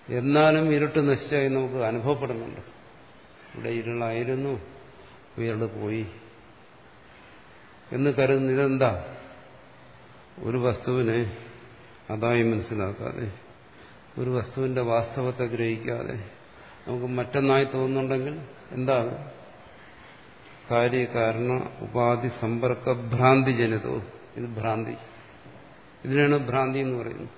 എന്നാലും ഇരുട്ട് നശിച്ചായി നമുക്ക് അനുഭവപ്പെടുന്നുണ്ട് ഇവിടെ ഇരുളായിരുന്നു ഇരുള് പോയി എന്ന് കരുതുന്ന ഇതെന്താ ഒരു വസ്തുവിനെ അതായി മനസ്സിലാക്കാതെ ഒരു വസ്തുവിന്റെ വാസ്തവത്തെ ഗ്രഹിക്കാതെ നമുക്ക് മറ്റൊന്നായി തോന്നുന്നുണ്ടെങ്കിൽ എന്താ അത് കാര്യകാരണ ഉപാധി സമ്പർക്ക ഭ്രാന്തി ജനിതവും ഇത് ഭ്രാന്തി ഇതിനാണ് ഭ്രാന്തി എന്ന് പറയുന്നത്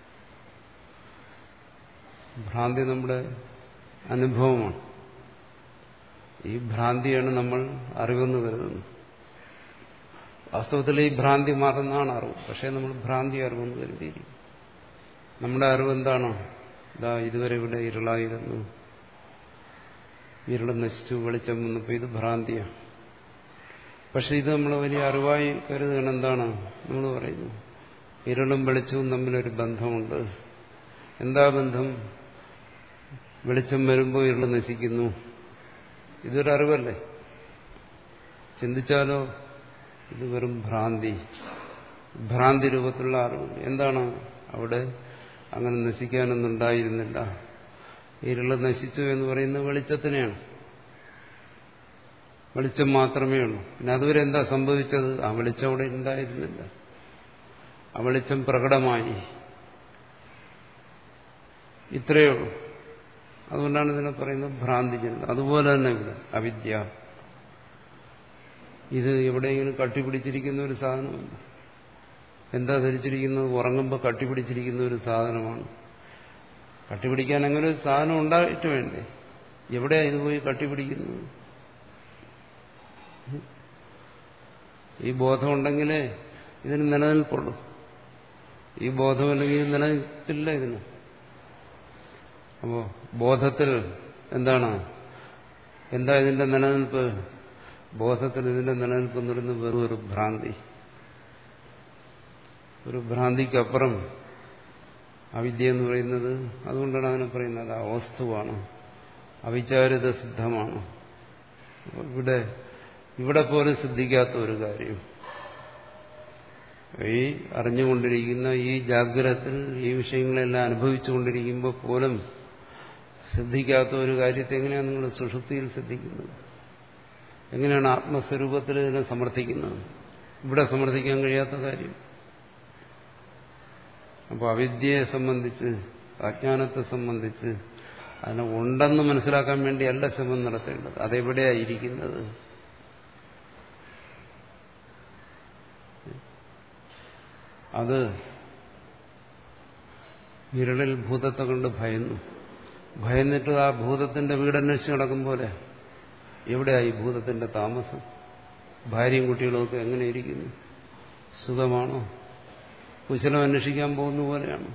ഭ്രാന്തി നമ്മുടെ അനുഭവമാണ് ഈ ഭ്രാന്തിയാണ് നമ്മൾ അറിവെന്ന് കരുതുന്നത് വാസ്തവത്തിൽ ഈ ഭ്രാന്തി മാറുന്നതാണ് അറിവ് പക്ഷേ നമ്മൾ ഭ്രാന്തി അറിവെന്ന് കരുതിയിരിക്കും നമ്മുടെ അറിവ് എന്താണോ ഇതാ ഇതുവരെ ഇവിടെ ഇരുളായിരുന്നു ഇരുള് നശിച്ചു വെളിച്ചം വന്നപ്പോൾ ഇത് ഭ്രാന്തിയാണ് പക്ഷെ ഇത് നമ്മൾ വലിയ അറിവായി കരുതുകയാണ് എന്താണ് നമ്മൾ പറയുന്നു ഇരുളും വെളിച്ചവും തമ്മിലൊരു ബന്ധമുണ്ട് എന്താ ബന്ധം വെളിച്ചം വരുമ്പോൾ ഇരുള് നശിക്കുന്നു ഇതൊരു അറിവല്ലേ ചിന്തിച്ചാലോ ഇത് വെറും ഭ്രാന്തി ഭ്രാന്തി രൂപത്തിലുള്ള അറിവ് എന്താണ് അവിടെ അങ്ങനെ നശിക്കാനൊന്നും ഉണ്ടായിരുന്നില്ല ഇരുള് നശിച്ചു എന്ന് പറയുന്നത് വെളിച്ചത്തിനെയാണ് വെളിച്ചം മാത്രമേ ഉള്ളൂ പിന്നെ അതുവരെ എന്താ സംഭവിച്ചത് ആ വെളിച്ചം അവിടെ ഉണ്ടായിരുന്നില്ല ആ വെളിച്ചം പ്രകടമായി ഇത്രയേ ഉള്ളൂ അതുകൊണ്ടാണ് ഇതിനെ പറയുന്നത് ഭ്രാന്തി ജനത അതുപോലെ തന്നെ ഇവിടെ അവിദ്യ ഇത് എവിടെയെങ്കിലും കട്ടിപ്പിടിച്ചിരിക്കുന്ന ഒരു സാധനമല്ല എന്താ ധരിച്ചിരിക്കുന്നത് ഉറങ്ങുമ്പോൾ കട്ടിപ്പിടിച്ചിരിക്കുന്ന ഒരു സാധനമാണ് കട്ടിപ്പിടിക്കാൻ അങ്ങനെ ഒരു സാധനം ഉണ്ടായിട്ട് വേണ്ടേ എവിടെയാ ഇത് പോയി കട്ടിപ്പിടിക്കുന്നത് ഈ ബോധമുണ്ടെങ്കിലേ ഇതിന് നിലനിൽപ്പുള്ളൂ ഈ ബോധമല്ലെങ്കിൽ നിലനിൽപ്പില്ല ഇതിന് അപ്പോ ബോധത്തിൽ എന്താണ് എന്താ ഇതിന്റെ നിലനിൽപ്പ് ബോധത്തിൽ ഇതിന്റെ നിലനിൽപ്പ് എന്ന് പറയുന്നത് വെറും ഒരു ഭ്രാന്തി ഒരു ഭ്രാന്തിക്കപ്പുറം അവിദ്യ എന്ന് പറയുന്നത് അതുകൊണ്ടാണ് അതിനെ പറയുന്നത് ആ വസ്തുവാണ് അവിചാരിത സിദ്ധമാണ് ഇവിടെ ഇവിടെ പോലും സിദ്ധിക്കാത്ത ഒരു കാര്യം ഈ അറിഞ്ഞുകൊണ്ടിരിക്കുന്ന ഈ ജാഗ്രതത്തിൽ ഈ വിഷയങ്ങളെല്ലാം അനുഭവിച്ചുകൊണ്ടിരിക്കുമ്പോൾ പോലും ശ്രദ്ധിക്കാത്ത ഒരു കാര്യത്തെ എങ്ങനെയാണ് നിങ്ങൾ സുഷുപ്തിയിൽ ശ്രദ്ധിക്കുന്നത് എങ്ങനെയാണ് ആത്മസ്വരൂപത്തിൽ ഇതിനെ സമർത്ഥിക്കുന്നത് ഇവിടെ സമർത്ഥിക്കാൻ കഴിയാത്ത കാര്യം അപ്പോൾ അവിദ്യയെ സംബന്ധിച്ച് അജ്ഞാനത്തെ സംബന്ധിച്ച് അതിനെ ഉണ്ടെന്ന് മനസ്സിലാക്കാൻ വേണ്ടിയല്ല ശ്രമം നടത്തേണ്ടത് അതെവിടെയായിരിക്കുന്നത് അത് വിരളിൽ ഭൂതത്തെ കൊണ്ട് ഭയന്നു ഭയന്നിട്ട് ആ ഭൂതത്തിന്റെ വീടന്വേഷിച്ച് നടക്കും പോലെ എവിടെയായി ഭൂതത്തിന്റെ താമസം ഭാര്യയും കുട്ടികളുമൊക്കെ എങ്ങനെ ഇരിക്കുന്നു സുഖമാണോ കുശലം അന്വേഷിക്കാൻ പോകുന്ന പോലെയാണ്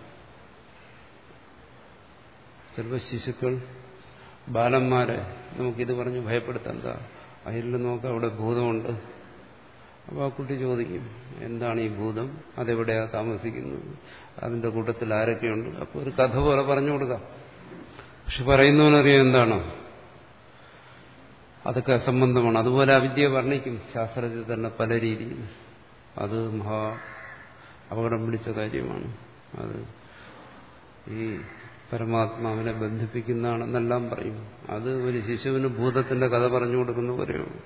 ചിലപ്പോൾ ശിശുക്കൾ ബാലന്മാരെ നമുക്കിത് പറഞ്ഞ് ഭയപ്പെടുത്തണ്ട അതിൽ നോക്കാം അവിടെ ഭൂതമുണ്ട് അപ്പോൾ ആ കുട്ടി ചോദിക്കും എന്താണ് ഈ ഭൂതം അതെവിടെയാണ് താമസിക്കുന്നത് അതിന്റെ കൂട്ടത്തിൽ ആരൊക്കെയുണ്ട് അപ്പോൾ ഒരു കഥ പോലെ പറഞ്ഞു കൊടുക്കാം പക്ഷെ പറയുന്നവനറിയാം എന്താണ് അതൊക്കെ അസംബന്ധമാണ് അതുപോലെ അവിദ്യ വർണ്ണിക്കും ശാസ്ത്രത്തിൽ തന്നെ പല രീതിയിൽ അത് മഹാ അപകടം പിടിച്ച കാര്യമാണ് അത് ഈ പരമാത്മാവിനെ ബന്ധിപ്പിക്കുന്നതാണെന്നെല്ലാം പറയും അത് ഒരു ശിശുവിന് ഭൂതത്തിന്റെ കഥ പറഞ്ഞു കൊടുക്കുന്ന പോലെയാണ്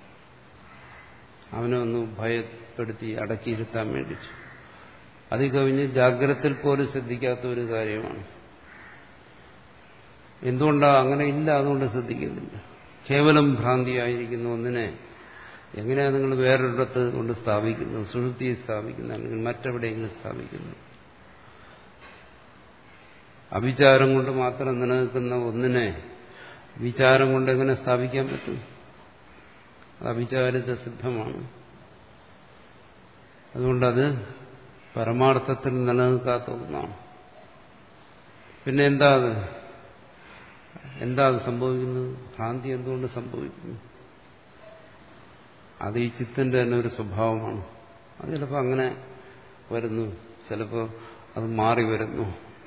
അവനെ ഒന്ന് ഭയപ്പെടുത്തി അടക്കിയിരുത്താൻ വേണ്ടിയിട്ട് അത് കവിഞ്ഞ് ജാഗ്രതയിൽ പോലും ശ്രദ്ധിക്കാത്ത ഒരു കാര്യമാണ് എന്തുകൊണ്ടാ അങ്ങനെ ഇല്ല അതുകൊണ്ട് ശ്രദ്ധിക്കുന്നില്ല കേവലം ഭ്രാന്തിയായിരിക്കുന്ന ഒന്നിനെ എങ്ങനെയാണ് നിങ്ങൾ വേറൊരിടത്ത് കൊണ്ട് സ്ഥാപിക്കുന്നത് സുഹൃത്തിയെ സ്ഥാപിക്കുന്നത് അല്ലെങ്കിൽ മറ്റെവിടെയെങ്കിലും സ്ഥാപിക്കുന്നത് അവിചാരം കൊണ്ട് മാത്രം നിലനിൽക്കുന്ന ഒന്നിനെ വിചാരം കൊണ്ട് എങ്ങനെ സ്ഥാപിക്കാൻ പറ്റും അവിചാരിത സിദ്ധമാണ് അതുകൊണ്ടത് പരമാർത്ഥത്തിൽ നിലനിൽക്കാത്ത ഒന്നാണ് പിന്നെ എന്താ അത് എന്താ അത് സംഭവിക്കുന്നത് ഭ്രാന്തി എന്തുകൊണ്ട് സംഭവിക്കുന്നു അത് ഈ ചിത്തന്റെ തന്നെ ഒരു സ്വഭാവമാണ് അത് ചിലപ്പോൾ അങ്ങനെ വരുന്നു ചിലപ്പോൾ അത് മാറി വരുന്നു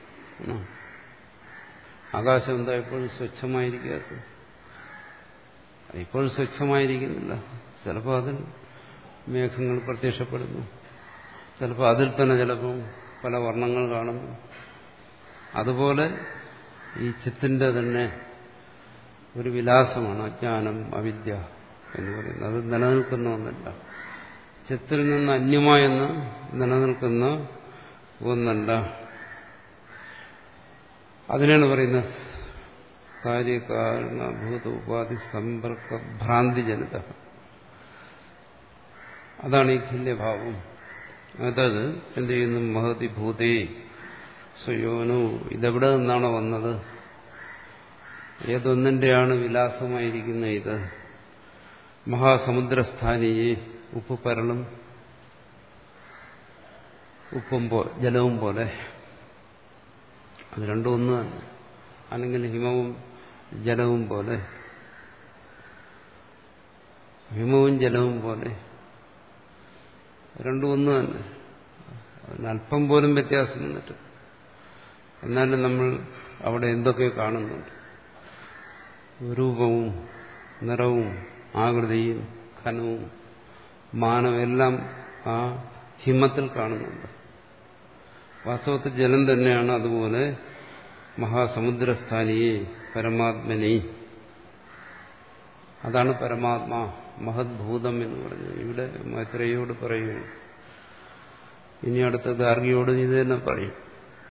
ആകാശം എന്താ എപ്പോഴും സ്വച്ഛമായിരിക്കാത്ത ഇപ്പോഴും സ്വച്ഛമായിരിക്കുന്നില്ല ചിലപ്പോൾ അതിൽ മേഘങ്ങൾ പ്രത്യക്ഷപ്പെടുന്നു ചിലപ്പോൾ അതിൽ തന്നെ ചിലപ്പോൾ പല വർണ്ണങ്ങൾ കാണുന്നു അതുപോലെ ഈ ചിത്തിന്റെ തന്നെ ഒരു വിലാസമാണ് അജ്ഞാനം അവിദ്യ എന്ന് പറയുന്നത് അത് നിലനിൽക്കുന്ന ഒന്നല്ല ചിത്തിൽ നിന്ന് അന്യമായെന്ന് നിലനിൽക്കുന്ന ഒന്നല്ല അതിനാണ് പറയുന്നത് കാര്യകാരണഭൂത ഉപാധി സമ്പർക്ക ഭ്രാന്തിജനിത അതാണ് ഈ ഖില്യഭാവം അതത് എന്ത് ചെയ്യുന്നു മഹതി ഭൂതേ സ്വയോനു ഇതെവിടെ നിന്നാണ് വന്നത് ഏതൊന്നിന്റെയാണ് വിലാസമായിരിക്കുന്ന ഇത് മഹാസമുദ്രസ്ഥാനിയെ ഉപ്പ് പരളും ഉപ്പും പോ ജലവും പോലെ അത് രണ്ടും ഒന്ന് തന്നെ അല്ലെങ്കിൽ ഹിമവും ജലവും പോലെ ഹിമവും ജലവും പോലെ രണ്ടും ഒന്ന് തന്നെ അതിന് അല്പം പോലും വ്യത്യാസം വന്നിട്ട് എന്നാലും നമ്മൾ അവിടെ എന്തൊക്കെ കാണുന്നുണ്ട് രൂപവും നിറവും ആകൃതിയും ഘനവും മാനവും എല്ലാം ആ ഹിമത്തിൽ കാണുന്നുണ്ട് വാസ്തവത്തിൽ ജലം തന്നെയാണ് അതുപോലെ മഹാസമുദ്രസ്ഥാനിയെ പരമാത്മനെ അതാണ് പരമാത്മാ മഹദ്ഭൂതം എന്ന് പറഞ്ഞത് ഇവിടെ മൈത്രയോട് പറയുകയാണ് ഇനി അടുത്ത ഗാർഗിയോട് ഇത് തന്നെ പറയും